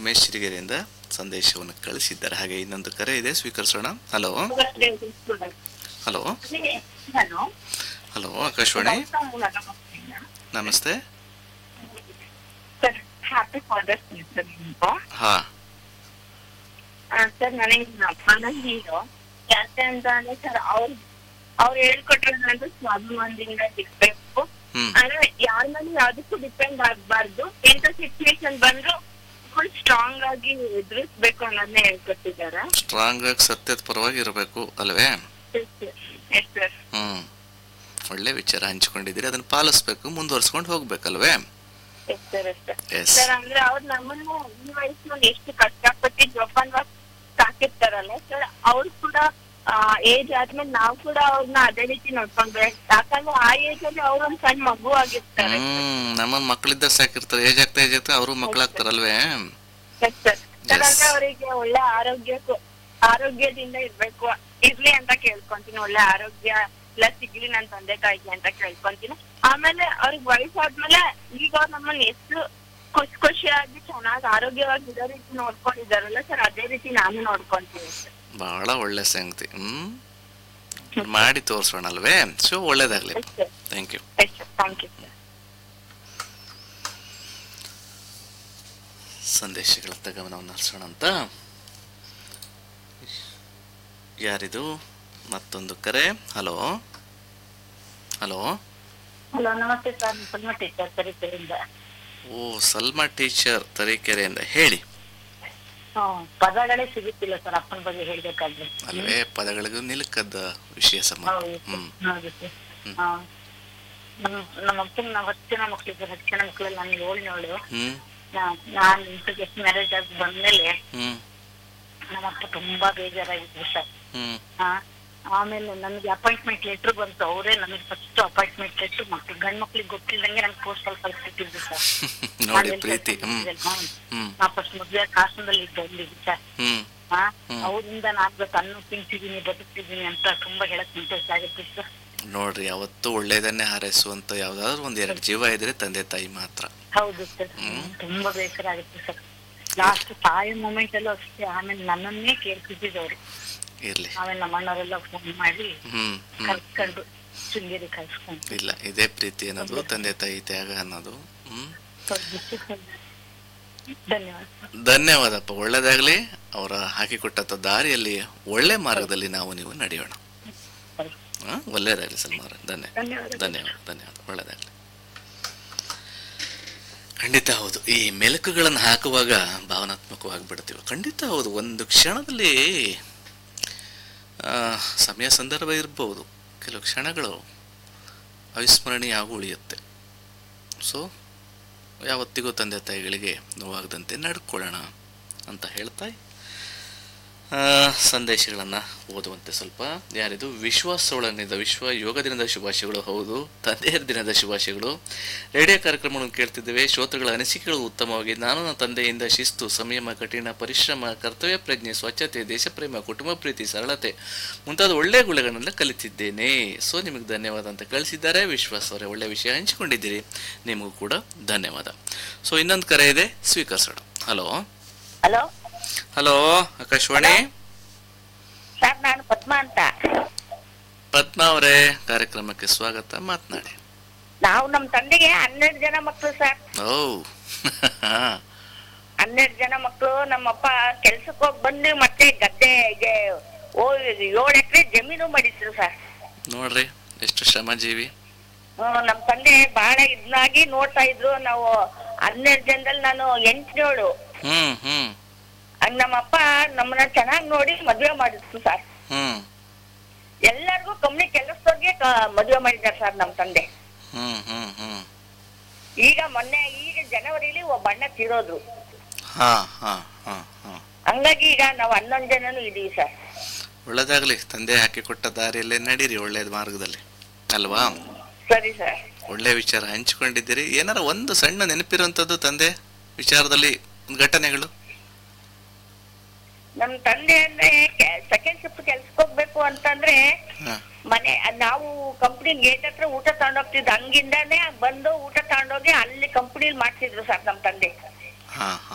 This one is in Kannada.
ಉಮೇಶ್ ಸಿರಿಗೆರೆಯಿಂದ ಸಂದೇಶವನ್ನು ಕಳಿಸಿದ್ದಾರೆ ಹಾಗೆ ಇನ್ನೊಂದು ಕರೆ ಇದೆ ಸ್ವೀಕರಿಸೋಣ hello hello hello hello Akashvani ನಮಸ್ತೆ sir happy father's day sir ನಿಮ್ಗೆ ಹಾ ಸರ್ ನನಗೆ ನಮ್ಮ ಅಪ್ಪನ ಹೀರೋ ಯಾಕೆ ಅಂತ ಅಂದ್ರೆ ಸರ್ ಅವ್ರು ಅವ್ರು ಹೇಳ್ಕೊಟ್ಟಿರೋದಂದ್ರೆ ಸ್ವಾಭಿಮಾನದಿಂದ ಇರ್ಬೇಕು ಹ್ಮ್ ಅಂದ್ರೆ ಯಾರ ಮೇಲೆ ಯಾವ್ದಕ್ಕೂ ಡಿಪೆಂಡ್ ಆಗ್ಬಾರ್ದು ಎಂತ ಸಿಚುವೇಶನ್ ಬಂದ್ರು ಫುಲ್ ಸ್ಟ್ರಾಂಗ್ ಆಗಿ ಎದುರಿಸ್ಬೇಕು ಅನ್ನೋದನ್ನ ಹೇಳ್ಕೊಟ್ಟಿದ್ದಾರೆ ಸ್ಟ್ರಾಂಗ್ ಆಗಿ ಸತ್ಯದ ಪರವಾಗಿ ಇರಬೇಕು ಅಲ್ವೇ ಎಸ್ ಸರ್ ಹ್ಮ್ ಒಳ್ಳೆ ವಿಚಾರ ಹಂಚ್ಕೊಂಡಿದ್ದೀರಿ ಅದನ್ನ ಪಾಲಿಸ್ಬೇಕು ಮುಂದುವರ್ಸ್ಕೊಂಡು ಹೋಗ್ಬೇಕಲ್ವೇ yes sir yes sir yes sir ಅಂದ್ರೆ ಅವ್ರು ನಮ್ಮನ್ನ ಈ ವಯಸ್ಸಿನಲ್ಲಿ ಎಷ್ಟು ಕಷ್ಟಪಟ್ಟು ಜೋಪಾನವಾಗಿ ಸಾಕಿರ್ತಾರಲ್ಲ ಸರ್ ಅವ್ರು ಕೂಡ ಏಜ್ ಆದ್ಮೇಲೆ ನಾವು ಕೂಡ ಅವ್ರನ್ನ ಅದೇ ರೀತಿ ನೋಡ್ಕೊಂಡ್ಬೇಕು ಯಾಕಂದ್ರೆ ಆ ಏಜ್ ಅಲ್ಲಿ ಅವ್ರೊಂದ್ ಸಣ್ಣ ಮಗು ಆಗಿರ್ತಾರೆ ಹ್ಮ್ ನಮ್ಮ ಮಕ್ಕಳಿದ್ದ ಸಾಕಿರ್ತಾರೆ ಏಜ್ ಆಗ್ತಾ ಏಜ್ ಆಗ್ತಾ ಅವರು ಮಕ್ಕಳಾಗ್ತಾರಲ್ವೇ ಎಸ್ ಸರ್ ಸರ್ Yes. ಅಂದ್ರೆ ಅವರಿಗೆ ಒಳ್ಳೆ ಆರೋಗ್ಯ ಆರೋಗ್ಯದಿಂದ ಇರ್ಬೇಕು ಇರ್ಲಿ ಅಂತ ಕೇಳ್ಕೊಂತೀನಿ ಒಳ್ಳೆ ಆರೋಗ್ಯ ಎಲ್ಲ ಸಿಗ್ಲಿ ನನ್ ತಂದೆ ತಾಯಿಗೆ ಅಂತ ಕೇಳ್ಕೊಂತೀನಿ ಆಮೇಲೆ ಅವ್ರಿಗೆ ವಯಸ್ಸಾದ್ಮೇಲೆ ಈಗ ಅವ್ರು ನಮ್ಮನ್ನ ಎಷ್ಟು ಖುಷಿ ಖುಷಿಯಾಗಿ ಚೆನ್ನಾಗಿ ಆರೋಗ್ಯವಾಗಿ ಇರೋ ರೀತಿ ನೋಡ್ಕೊಂಡಿದಾರಲ್ಲ ಸರ್ ಅದೇ ರೀತಿ ನಾನು ನೋಡ್ಕೊಂತೀನಿ ಸರ್ ಬಹಳ ಒಳ್ಳೆ ಸಂಗತಿ ಹ್ಮ್ ಮಾಡಿ ತೋರ್ಸೋಣ ಅಲ್ವೇ ಸೊ ಒಳ್ಳೇದಾಗ್ಲಿ yes sir thank you yes sir thank you sir ಸಂದೇಶಗಳತ್ತ ಗಮನವನ್ನು ಹರಿಸೋಣ ಅಂತ ಯಾರಿದು ಮತ್ತೊಂದು ಕರೆ ಹಲೋ ಹಲೋ ಹಲೋ ನಮಸ್ತೆ ಸರ್ ಸಲ್ಮ ಟೀಚರ್ ಸರಿತರಿಂದ ಓ ಸಲ್ಮಾ ಟೀಚರ್ ತರೀಕೆರೆಯಿಂದ ಹೇಳಿ ಪದಗಳೇ ಸಿಗುತ್ತಿಲ್ಲ ಸರ್ ಅಪ್ಪನ ಬಗ್ಗೆ ಹೇಳ್ಬೇಕಾದ್ರೆ ಅಲ್ವೇ ಪದಗಳಿಗೂ ನಿಲುಕದ ವಿಷಯ ಸಂಬಂಧ ಹೌದು ಹ್ಮ್ ಹೌದು ಸರ್ ಹ್ಮ್. ಹಾ. ನಮ್ ನಮ್ಮ ಅಪ್ಪನ ನಾವು ಹತ್ತು ಜನ ಮಕ್ಳಿದ್ದಾರೆ ಹತ್ತು ಜನ ಮಕ್ಳಲ್ಲಿ ನಾನು ಏಳ್ನೇಳು ಹ್ಮ್ ನಾನು ಇಂಟ್ರೊಡ್ಯೂಸ್ ಮ್ಯಾರೇಜ್ ಆಗಿ ಬಂದ್ಮೇಲೆ ಹ್ಮ್ ನಮ್ಮ ಅಪ್ಪ ತುಂಬಾ ಬೇಜಾರಾಗಿದ್ರು ಸರ್ ಹ್ಮ್ ಹಾ ಆಮೇಲೆ ನನಗೆ ಅಪಾಯಿಂಟ್ಮೆಂಟ್ ಲೆಟರ್ ಬಂತು ಅವರೇ ನನಗೆ ಫಸ್ಟ್ ಅಪಾಯಿಂಟ್ಮೆಂಟ್ ಲೆಟರ್ ಮಕ್ಳು ಗಂಡ್ ಮಕ್ಳಿಗೆ ಗೊತ್ತಿಲ್ದಂಗೆ ನಂಗೆ ಪೋಸ್ಟಲ್ ಕಳ್ಸಿಟ್ಟಿದ್ರು ಸರ್ ನೋಡಿ ಪ್ರೀತಿ ಹ್ಮ್ ಹ್ಮ್ ನಾ ಫಸ್ಟ್ ಮದ್ವೆ ಕಾಸನದಲ್ಲಿ ಇದ್ದೆ ಅಲ್ಲಿ ಸರ್ ಹ್ಮ್ ಹಾ ಹ್ಮ್. ಅವರಿಂದ ನಾನು ಇವತ್ತು ಅನ್ನ ತಿಂತಿದ್ದೀನಿ ಬದುಕ್ತಿದ್ದೀನಿ ಅಂತ ತುಂಬಾ ಹೇಳಕ್ ಸಂತೋಷ ಆಗುತ್ತೆ ಸರ್ ನೋಡ್ರಿ ಯಾವತ್ತೂ ಒಳ್ಳೇದನ್ನೇ ಹಾರೈಸುವಂತ ಯಾವ್ದಾದ್ರು ಒಂದ್ ಎರಡು ಜೀವ ಇದ್ರೆ ತಂದೆ ತಾಯಿ ಮಾತ್ರ ಹೌದು ಸರ್ ತುಂಬಾ ಬೇಸರ ಆಗುತ್ತೆ ಸರ್ ಲಾಸ್ಟ್ ತಾಯಿ ಮೂಮೆಂಟ್ ಅಲ್ಲೂ ಅಷ್ಟೇ ಆಮೇಲೆ ನನ್ನನ್ನೇ ಕೇಳ್ತಿದ್ದವ್ರು ಇರ್ಲಿ ಆಮೇಲೆ ನಮ್ಮ ಅಣ್ಣವರೆಲ್ಲ ಫೋನ್ ಮಾಡಿ ಹ್ಮ್ ಹ್ಮ್ ಕರ್ಸ್ಕೊಂಡು ಶೃಂಗೇರಿ ಕರ್ಸ್ಕೊಂಡು ಇಲ್ಲ ಇದೇ ಪ್ರೀತಿ ಅನ್ನೋದು ತಂದೆ ತಾಯಿ ತ್ಯಾಗ ಅನ್ನೋದು ಹ್ಮ್ ಧನ್ಯವಾದ ಸರ್. ಧನ್ಯವಾದಪ್ಪ ಒಳ್ಳೇದಾಗ್ಲಿ ಅವರ ಹಾಕಿಕೊಟ್ಟಂತ ದಾರಿಯಲ್ಲಿ ಒಳ್ಳೆ ಮಾರ್ಗದಲ್ಲಿ ನಾವು ನೀವು ನಡೆಯೋಣ ಸರಿ. ಹಾ ಒಳ್ಳೇದಾಗ್ಲಿ ಸಲ್ಮಾರ ಧನ್ಯ ಧನ್ಯವಾದ ಧನ್ಯವಾದ ಧನ್ಯವಾದ ಒಳ್ಳೇದಾಗ್ಲಿ ಖಂಡಿತ ಹೌದು ಈ ಮೆಲುಕುಗಳನ್ನು ಹಾಕುವಾಗ ಭಾವನಾತ್ಮಕವಾಗಿ ಬಿಡ್ತೀವಿ ಖಂಡಿತ ಹೌದು ಒಂದು ಕ್ಷಣದಲ್ಲಿ ಆ, ಸಮಯ ಸಂದರ್ಭ ಇರ್ಬೋದು ಕೆಲವು ಕ್ಷಣಗಳು ಅವಿಸ್ಮರಣೀಯ ಆಗಿ ಉಳಿಯುತ್ತೆ ಸೊ ಯಾವತ್ತಿಗೂ ತಂದೆ ತಾಯಿಗಳಿಗೆ ನೋವಾಗದಂತೆ ನಡ್ಕೊಳ್ಳೋಣ ಅಂತ ಹೇಳ್ತಾ ಆ, ಸಂದೇಶಗಳನ್ನು ಓದುವಂತೆ ಸ್ವಲ್ಪ ಯಾರಿದು ವಿಶ್ವ ಸೋಳನಿಂದ ವಿಶ್ವ ಯೋಗ ದಿನದ ಶುಭಾಶಯಗಳು ಹೌದು ತಂದೆಯರ ದಿನದ ಶುಭಾಶಯಗಳು ರೇಡಿಯೋ ಕಾರ್ಯಕ್ರಮಗಳನ್ನು ಕೇಳ್ತಿದ್ದೇವೆ ಶ್ರೋತೃಗಳ ಅನಿಸಿಕೆಗಳು ಉತ್ತಮವಾಗಿ ನಾನು ನನ್ನ ತಂದೆಯಿಂದ ಶಿಸ್ತು ಸಂಯಮ ಕಠಿಣ ಪರಿಶ್ರಮ ಕರ್ತವ್ಯ ಪ್ರಜ್ಞೆ ಸ್ವಚ್ಛತೆ ದೇಶಪ್ರೇಮ ಕುಟುಂಬ ಪ್ರೀತಿ ಸರಳತೆ ಮುಂತಾದ ಒಳ್ಳೆಯ ಗುಣಗಳನ್ನೆಲ್ಲ ಕಲಿತಿದ್ದೇನೆ ಸೊ ನಿಮಗೆ ಧನ್ಯವಾದ ಅಂತ ಕಳಿಸಿದ್ದಾರೆ ವಿಶ್ವಾಸ್ ಅವರೇ ಒಳ್ಳೆಯ ವಿಷಯ ಹಂಚಿಕೊಂಡಿದ್ದೀರಿ ನಿಮಗೂ ಕೂಡ ಧನ್ಯವಾದ ಸೊ ಇನ್ನೊಂದು ಕರೆ ಇದೆ ಸ್ವೀಕರಿಸೋಣ hello hello hello Akashvani sir ನಾನು ಪದ್ಮ ಅಂತ ಪದ್ಮಾ ಅವರೇ ಕಾರ್ಯಕ್ರಮಕ್ಕೆ ಸ್ವಾಗತ ಮಾತನಾಡಿ ನಾವು ನಮ್ಮ ತಂದೆಗೆ ಹನ್ನೆರಡು ಜನ ಮಕ್ಕಳು ಸರ್ ಓ ಹನ್ನೆರಡು ಜನ ಮಕ್ಕಳು ನಮ್ಮಪ್ಪ ಕೆಲ್ಸಕ್ಕೆ ಹೋಗಿ ಬಂದು ಮತ್ತೆ ಗದ್ದೆಗೆ ಓ ಏಳು ಎಕರೆ ಜಮೀನು ಮಾಡಿದ್ರು ಸರ್ ನೋಡ್ರಿ ಎಷ್ಟು ಶ್ರಮಜೀವಿ ಹ್ಮ್, ನಮ್ ತಂದೆ ಬಹಳ ಇದ್ನಾಗಿ ನೋಡ್ತಾ ಇದ್ರು ನಾವು ಹನ್ನೆರಡು ಜನದಲ್ಲಿ ನಾನು ಎಂಟನೇಳು ಹ್ಮ್ ಹ್ಮ್ ಹಂಗ್ ನಮ್ಮಪ್ಪ ನಮ್ಮನ್ನ ಚೆನ್ನಾಗಿ ನೋಡಿ ಮದ್ವೆ ಮಾಡಿದ್ರು ಸರ್ ಹ್ಮ್ ಎಲ್ಲರಿಗೂ ಕಂಪ್ನಿ ಕೆಲಸದವ್ರಿಗೆ ಮದ್ವೆ ಮಾಡಿದ್ದಾರೆ ಸರ್ ನಮ್ ತಂದೆ ಹ್ಮ್ ಹ್ಮ್ ಹ್ಮ್ ಈಗ ಮೊನ್ನೆ ಈಗ ಜನವರಿಲಿ ಒಬ್ಬ ಅಣ್ಣ ತೀರೋದ್ರು ಹಾ ಹಾ ಹಾ ಹಾ ಹಂಗಾಗಿ ಈಗ ನಾವು ಹನ್ನೊಂದು ಜನನು ಇದೀವಿ ಸರ್ ಒಳ್ಳೇದಾಗ್ಲಿ ತಂದೆ ಹಾಕಿಕೊಟ್ಟ ದಾರಿಯಲ್ಲೇ ನಡೀರಿ ಒಳ್ಳೆ ಮಾರ್ಗದಲ್ಲಿ ಅಲ್ವಾ ಸರಿ ಸರ್ ಒಳ್ಳೆ ವಿಚಾರ ಹಂಚಿಕೊಂಡಿದ್ದೀರಿ ಏನಾರ ಒಂದು ಸಣ್ಣ ನೆನಪಿರುವಂಥದ್ದು ತಂದೆ ವಿಚಾರದಲ್ಲಿ ಒಂದು ಘಟನೆಗಳು ನಮ್ ತಂದೆ ಅಂದ್ರೆ ಸೆಕೆಂಡ್ ಶಿಫ್ಟ್ ಕೆಲ್ಸಕ್ಕೆ ಹೋಗ್ಬೇಕು ಅಂತಂದ್ರೆ ಹಾ ಮನೆ ನಾವು ಕಂಪ್ನಿ ಗೇಟ್ ಹತ್ರ ಊಟ ತಗೊಂಡೋಗ್ತಿದ್ವಿ ಹಂಗಿಂದಾನೆ ಬಂದು ಊಟ ತಗೊಂಡೋಗಿ ಅಲ್ಲಿ ಕಂಪ್ನಿಲಿ ಮಾಡ್ತಿದ್ರು ಸರ್ ನಮ್ ತಂದೆ ಹಾ ಹಾ